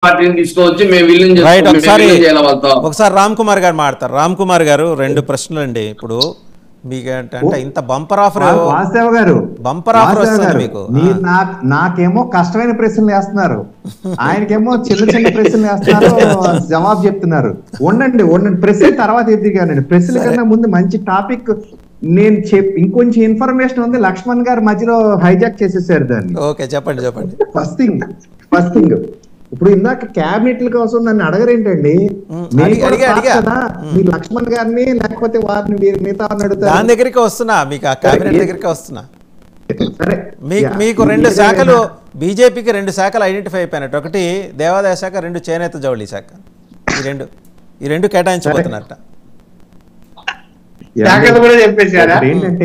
పార్టీని తీసుకోవచ్చి మేము విలీనం రైట్ చేసుకో- మేము ఒకసారి విలీనం చేయాలి వాళ్ళతో ఒకసారి రామ్ కుమార్ గారు మాడతారు రామ్ కుమార్ గారు రెండు ప్రశ్నలు అండి ఇప్పుడు మీకు ఏంటంటే ఇంత బంపర్ ఆఫర్ వా- వాసుదేవ గారు బంపర్ ఆఫర్ వాసుదేవ వస్తుంది గారు, మీకు. మీరు ఆ. నాకు నాకేమో కష్టమైన ప్రశ్నలు వేస్తున్నారు ఆయనకేమో చిన్న చిన్న ప్రశ్నలు వేస్తున్నారు జవాబు చెప్తున్నారు ఉండండి ఉండండి ప్రశ్న తర్వాత ఎదిగానండి ప్రశ్నల కన్నా ముందు మంచి టాపిక్ నేను చెప్ ఇంకొంచెం ఇన్ఫర్మేషన్ ఉంది లక్ష్మణ్ గారు మధ్యలో హైజాక్ చేసేసారు దాన్ని ఓకే చెప్పండి చెప్పండి ఫస్ట్ థింగ్ ఫస్ట్ థింగ్ ఇప్పుడు ఇందాక క్యాబినెట్ల కోసం నన్ను అడగరేంటండి మ్, నేను అడిగా- కూడా అడిగా- కాదు అడిగా. కదా మీరు లక్ష్మణ్ గారిని లేకపోతే వారిని వీరి మిగతా వారిని అడుగుతారు దాని దగ్గరికి వస్తున్నా మీకు ఆ క్యాబినెట్ దగ్గరికి వస్తున్నా సరే మీకు యా, మీకు రెండు ఏదైనా- శాఖలు బీజేపీకి రెండు శాఖలు ఐడెంటిఫై అయిపోయినట్టు ఒకటి దేవాదాయ శాఖ రెండు చేనేత జౌళి శాఖ ఈ రెండు ఈ రెండు కేటాయించబోతున్నారట శాఖలు కూడా చెప్పేశారా ఒకటి ఏంటంటే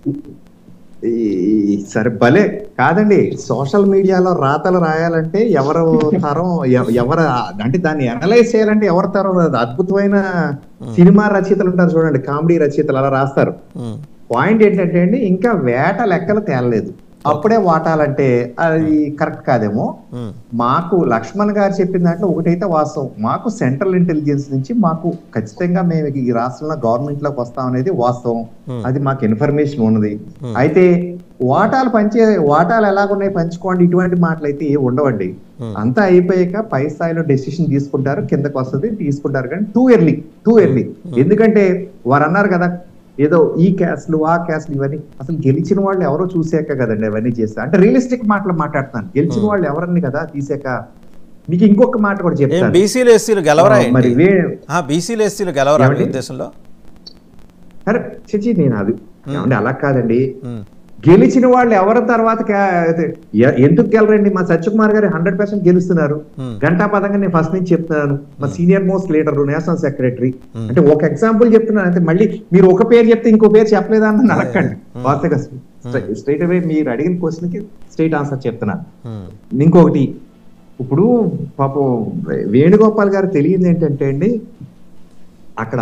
ఈ- సరే భలే కాదండి సోషల్ మీడియాలో రాతలు రాయాలంటే ఎవరు తరం ఎవ- ఎవరు అంటే దాన్ని అనలైజ్ చేయాలంటే ఎవరి తరం అది అద్భుతమైన సినిమా రచయితలు ఉంటారు చూడండి కామెడీ రచయితలు అలా రాస్తారు ఉమ్, పాయింట్ ఏంటంటే అండి ఇంకా వేట లెక్కలు తేలలేదు అప్పుడే వాటాలంటే అది కరెక్ట్ కాదేమో ఉమ్, మాకు లక్ష్మణ్ గారు చెప్పిన దాంట్లో ఒకటైతే వాస్తవం మాకు సెంట్రల్ ఇంటెలిజెన్స్ నుంచి మాకు ఖచ్చితంగా మేము ఈ రాష్ట్రంలో గవర్నమెంట్ లోకి వస్తాం అనేది వాస్తవం Hmm. అది మాకు ఇన్ఫర్మేషన్ ఉన్నది Hmm. అయితే వాటాలు పంచే వాటాలు ఎలాగున్నాయి పంచుకోండి ఇటువంటి మాటలు అయితే ఏ ఉండవండి Hmm. అంతా అయిపోయాక పై స్థాయిలో డెసిషన్ తీసుకుంటారు కిందకు వస్తుంది తీసుకుంటారు కానీ టూ ఎర్లీ టూ ఎర్లీ ఎందుకంటే వారు అన్నారు కదా ఏదో ఈ క్యాస్ట్లు ఆ క్యాస్ట్లు ఇవన్నీ అసలు గెలిచిన వాళ్ళు ఎవరో చూసాక కదండి అవన్నీ చేస్తారు అంటే రియలిస్టిక్ మాటలు మాట్లాడుతున్నాను గెలిచిన వాళ్ళు ఎవరని కదా తీసాక మీకు ఇంకొక మాట కూడా ఏం చెప్తాను బీసీలు ఎస్సీలు గెలవరా ఆ, మరి ఏంటి? వే- ఆ, బీసీలు ఎస్సీలు గెలవరా మీ ఏమండి? ఉద్దేశంలో అరే చిచి నేను అది ఏమండి అలా కాదండి ఉమ్, గెలిచిన వాళ్ళు ఎవరి తర్వాత క్యా- అదే, ఎ- ఎందుకు గెలరండి మా సత్యకుమార్ గారు హండ్రెడ్ పర్సెంట్ గెలుస్తున్నారు Hmm. గంటా పదంగా నేను ఫస్ట్ నుంచి చెప్తున్నాను మా senior most leader national secretary Hmm. అంటే ఒక ఎగ్జాంపుల్ చెప్తున్నాను అంటే మళ్ళీ మీరు ఒక పేరు చెప్తే ఇంకో పేరు చెప్పలేదా అని నన్ను అడగండి Hmm. వాస్తవంగా స్ట్రైట్ అవే మీరు అడిగిన క్వశ్చన్ కి స్ట్రైట్ ఆన్సర్ చెప్తున్నాను ఉమ్, ఇంకొకటి ఇప్పుడు పాపం వేణుగోపాల్ గారు తెలియదు ఏంటంటే అండి అక్కడ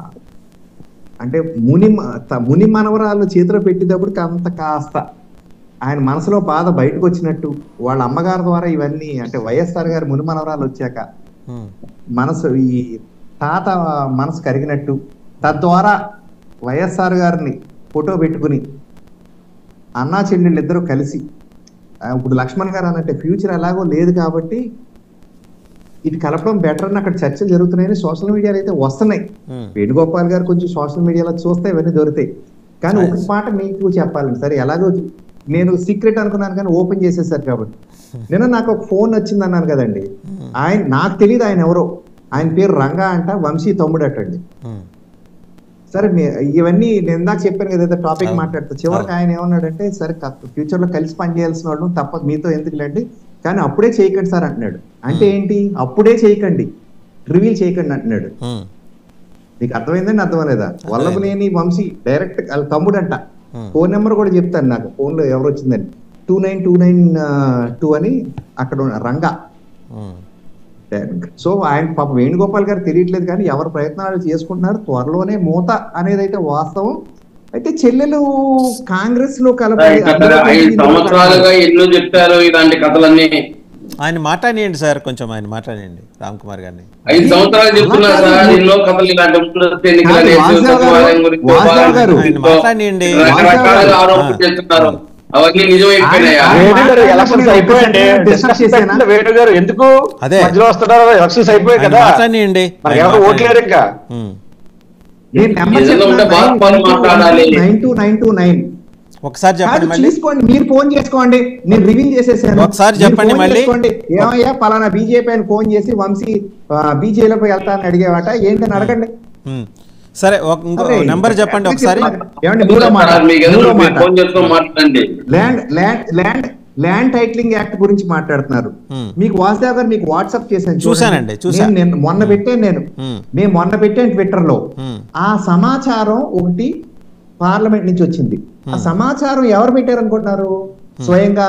అంటే ముని మ- త- ముని మనవరాలు చేతిలో పెట్టేటప్పుడు అంత కాస్త ఆయన మనసులో బాధ బయటకు వచ్చినట్టు వాళ్ళ అమ్మగారి ద్వారా ఇవన్నీ అంటే వైఎస్ఆర్ గారి ముని మనవరాలు వచ్చాక ఉమ్, మనసు ఈ తాత మనసు కరిగినట్టు తద్వారా వైఎస్ఆర్ గారిని ఫోటో పెట్టుకుని అన్నా చెల్లెళ్ళు ఇద్దరు కలిసి ఆ, ఇప్పుడు లక్ష్మణ్ గారు అన్నట్టే ఫ్యూచర్ ఎలాగో లేదు కాబట్టి ఇది కలపడం బెటర్ అని అక్కడ చర్చలు జరుగుతున్నాయని సోషల్ మీడియాలో అయితే వస్తున్నాయి ఉమ్, వేణుగోపాల్ గారు కొంచెం సోషల్ మీడియాలో చూస్తే ఇవన్నీ దొరుకుతాయి కానీ ఒక మాట మీకు చెప్పాలండి సరే ఎలాగో నేను సీక్రెట్ అనుకున్నాను కానీ ఓపెన్ చేసేసారు కాబట్టి నిన్న నాకు ఒక ఫోన్ వచ్చింది అన్నాను కదండి ఆయన నాకు తెలియదు ఆయన ఎవరో ఆయన పేరు రంగా అంట వంశీ తమ్ముడు అటండి ఉమ్, సరే మీ- ఇవన్నీ నేను ఇందాక చెప్పాను కదా టాపిక్ అవును. మాట్లాడుతూ చివరికి ఆయన ఏమన్నాడంటే సరే ఫ్యూచర్ లో కలిసి పనిచేయాల్సిన వాళ్ళు తప్ప మీతో ఎందుకులేండి కానీ అప్పుడే చేయకండి సార్ అంటున్నాడు అంటే ఏంటి అప్పుడే చేయకండి రివీల్ చేయకండి అంటున్నాడు ఉమ్, నీకు అర్థమైందని అర్థమలేదా వల్లభనేని వంశీ డైరెక్ట్ వాళ్ళ తమ్ముడు అంట Hmm. ఫోన్ నెంబర్ కూడా చెప్తాను నాకు ఫోన్ లో ఎవరు వచ్చిందని two nine two nine two అని అక్కడ ఉన్న- రంగా ఉమ్. సో ఆయన పాప వేణుగోపాల్ గారు తెలియట్లేదు కానీ ఎవరు ప్రయత్నాలు చేసుకుంటున్నారు త్వరలోనే మూత అనేది అయితే వాస్తవం అయితే చెల్లెలు కాంగ్రెస్ లో కలపాలి గత ఐదు సంవత్సరాలుగా ఎన్నో చెప్పారు ఇలాంటి కథలన్నీ ఆయన మాట్లాడియండి సార్ కొంచెం ఆయన మాట్లాడియండి రామ్ కుమార్ గారిని ఐదు సంవత్సరాలు చెప్తున్నా సార్ ఎన్నో కథలు ఇలాంటి ముందస్తు ఎన్నికలు కాదు, అనేసి వాసుదేవ్ గారు, సచివాలయం గురించి, వాసుదేవ్ ఉపాధి గారు. గురించి, ఆయన మాట్లాడియండి. రకరకాలుగా ఆ. ఆరోపణలు చేస్తున్నారు అవన్నీ నిజమైపోయినాయా ఆయన- వేణు గారు ఎలక్షన్స్ అయిపోయండి డిస్టర్బ్ డిస్కస్ చేసేనా? పెట్టండి వేణు గారు ఎందుకు అదే. మధ్యలో వస్తున్నారు ఎలక్షన్స్ అయిపోయాయి ఆయన కదా మాట్లాడియండి మనకి ఎవరు ఓట్లేరు ఇంకా ఉమ్. నేను నెంబర్ ఏదైనా ఉంటే బాగా మాట్లాడాలి. Nine two nine two nine ఒకసారి చెప్పండి మళ్ళీ తీసుకోండి మీరు ఫోన్ చేసుకోండి నేను రివీల్ చేసేసాను ఒకసారి మీరు చెప్పండి ఫోన్ మళ్ళీ. చేసుకోండి. ఏమయ్యా పలానా బీజేపీ అని ఫోన్ చేసి వంశీ బీజేపీలోకి వెళ్తా అని అడిగేవాట ఏంటని అడగండి ఉమ్. సరే ఒక ఇంకో అరే, నెంబర్ చెప్పండి ఒకసారి ఏమండి మూడో మాట సార్, మీకు ఏదో మూడో మీరు మాట ఫోన్ చేసుకొని మాట్లాడండి land land land land titling act గురించి మాట్లాడుతున్నారు Hmm. మీకు వాసుదేవ్ గారు మీకు వాట్సాప్ చేశాను చూడండి. చూశానండి, చూశా. నేను నిన్న- మొన్న పెట్టాను నేను Hmm. నేను మొన్న పెట్టాను ట్విట్టర్ లో Hmm. ఆ సమాచారం ఒకటి పార్లమెంట్ నుంచి వచ్చింది ఆ సమాచారం ఎవరు పెట్టారు అనుకుంటున్నారు స్వయంగా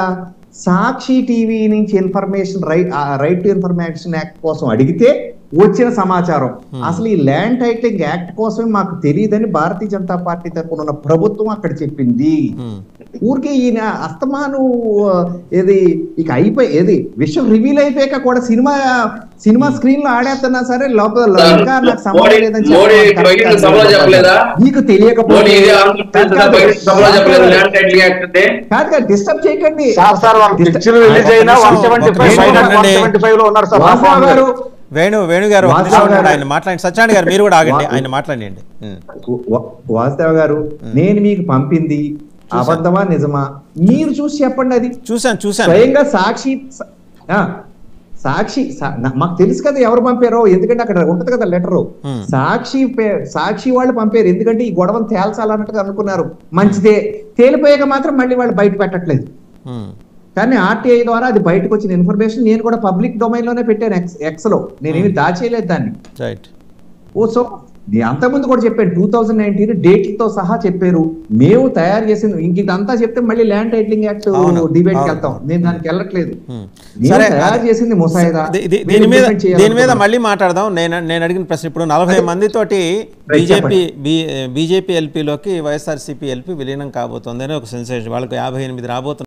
సాక్షి టీవీ నుంచి information right right to information act కోసం అడిగితే వచ్చిన సమాచారం అసలు ఈ ల్యాండ్ టైటిలింగ్ యాక్ట్ కోసమే మాకు తెలియదని భారతీయ జనతా పార్టీ తరపున ఉన్న ప్రభుత్వం అక్కడ చెప్పింది ఉమ్, ఊరికే ఈయన అస్తమాను ఆ, ఏది ఇక అయిపోయి ఏది విషయం రివీల్ అయిపోయాక కూడా సినిమా సినిమా స్క్రీన్ లో ఆడేస్తున్నా సరే లోపల ఇంకా నాకు సంబంధం మోడీ లేదని మోడీ చెప్పడం బహిరంగ కరెక్ట్ సభలో కాదు. చెప్పలేదా నీకు తెలియకపోతే మోడీ ఇదే ఆంధ్రప్రదేశ్ కాదు, బహిరంగ సభలో చెప్పలేదు కాదు, ల్యాండ్ టైటిల్ యాక్ట్ అంటే కాదు కాదు డిస్టర్బ్ చేయకండి సార్ సార్ వాళ్ళ Disturb- పిక్చర్ రిలీజ్ అయినా వన్ సెవెంటీ ఫైవ్ ఒక్క నిమిషం వన్ సెవెంటీ ఫైవ్ లో ఉన్నారు సార్ వాసుదేవ్ గారు వేణు వేణు గారు ఒక్క వాసు నిమిషం ఉండండి. గారు. ఆయన మాట్లాడండి సత్యాన్ని గారు మీరు కూడా ఆగండి వా- ఆయన మాట్లాడండి ఉమ్, వా- వాసుదేవ్ గారు నేను మీకు పంపింది అబద్ధమా నిజమా మీరు చూసి చెప్పండి అది చూశాను చూశాను స్వయంగా సాక్షి స- ఆ, సాక్షి సా- నా- మాకు తెలుసు కదా ఎవరు పంపారో ఎందుకంటే అక్కడ ఉంటది కదా లెటర్ Hmm. సాక్షి పే- సాక్షి వాళ్ళు పంపారు ఎందుకంటే ఈ గొడవను తేల్చాలన్నట్టుగా అనుకున్నారు మంచిదే తేలిపోయాక మాత్రం మళ్ళీ వాళ్ళు బయట పెట్టట్లేదు ఉమ్, కానీ ఆర్టీఐ ద్వారా అది బయటకు వచ్చిన ఇన్ఫర్మేషన్ నేను కూడా పబ్లిక్ డొమైన్ లోనే పెట్టాను ఎక్స్ ఎక్స్ లో నేనేమి దాచేయలేదు దాన్ని రైట్ ఓ సో నేను అంతకుముందు కూడా చెప్పాను టూ థౌజండ్ నైన్టీన్ డేట్లతో సహా చెప్పారు మేము తయారు చేసింది ఇంక ఇదంతా చెప్తే మళ్ళీ ల్యాండ్ టైటిలింగ్ యాక్ట్ అవును, డిబేట్ కి అవును. వెళ్తాం నేను దానికి వెళ్ళట్లేదు ఉమ్. మేము సరే తయారు అది- చేసింది ముసాయిదా ది- ది- మీరు దీని మీద implement దీని మీద చేయాలనుకున్నాం. మళ్ళీ మాట్లాడదాం నేను నేను అడిగిన ప్రశ్న ఇప్పుడు నలభై అదే. మందితోటి రైట్, బీజేపీ బీజేపీ ఎల్పీలోకి వైఎస్ఆర్సీపీ ఎల్పీ విలీనం కాబోతోంది అని ఒక సెన్సేషన్ వాళ్ళకి యాభై ఎనిమిది రాబోతున్నారు